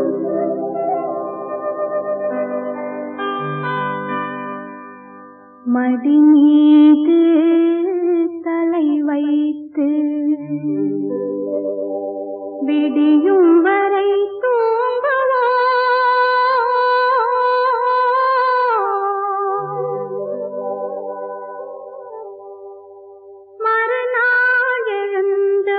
மடி மீது தலை வைத்து விடியும் வரை தூங்குவோ மறுநாள் எழுந்து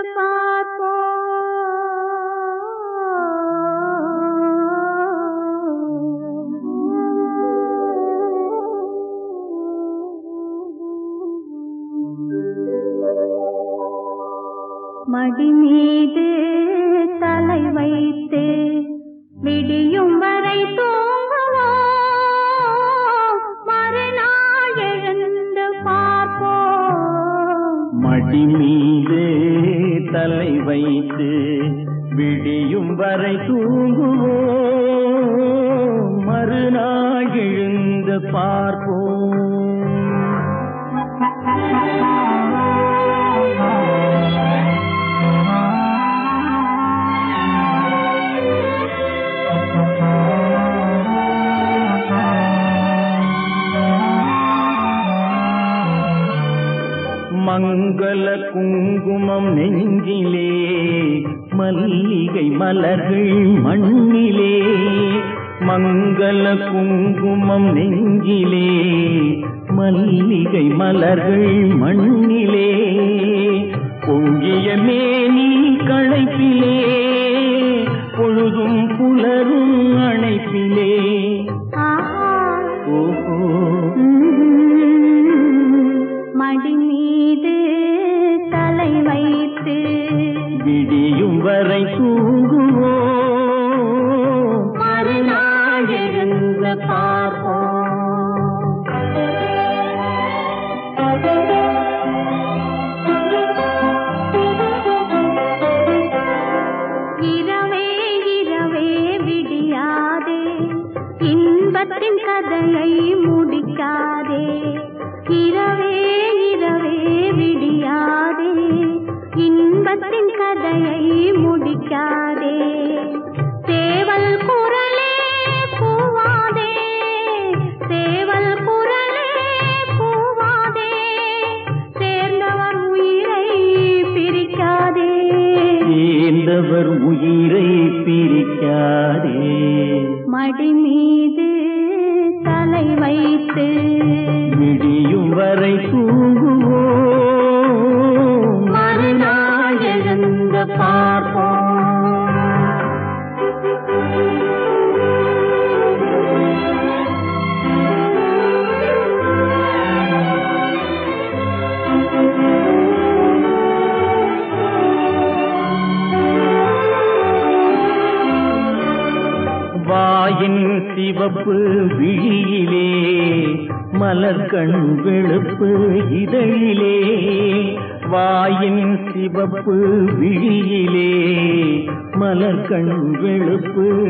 பார்ப்போம் மடி மீது தலை வைத்து விடியும் வரை தூங்குவோம் மறுநாள் எழுந்து பார்ப்போம் மடி மீது தலை வைத்து விடியும் வரை தூங்குவோம் மறுநாள் எழுந்து பார்ப்போம் மங்கள குங்குமம் நெஞ்சிலே மல்லிகை மலர்கள் மண்ணிலே மங்கள குங்குமம் நெஞ்சிலே மல்லிகை மலர்கள் மண்ணிலே பொங்கிய மேனி களைப்பிலே பொழுதும் புலரும் அணைப்பிலே ஆஹா ஓஹோ மடி மீது தலை வைத்து விடியும் வரை தூங்குவோம் மறுநாள் எழுந்து பார்ப்போம் இரவே இரவே விடியாதே இன்பத்தின் கதையை முடிக்காதே இரவே இரவே விடியாதே இன்பத்தின் கதையை முடிக்காதே சேவல் குரலே கூவாதே சேவல் குரலே கூவாதே சேர்ந்தவர் உயிரை பிரிக்காதே சேர்ந்தவர் உயிரை பிரிக்காதே மடி மீது தலை வைத்து விடியும் வரை தூங்குவோம் மறுநாள் எழுந்து பார்ப்போம் வாயின் சிவப்பு விழியிலே மலர் கண் வெளுப்பு இதழிலே வாயின் சிவப்பு விழியிலே மலர் கண் வெளுப்பு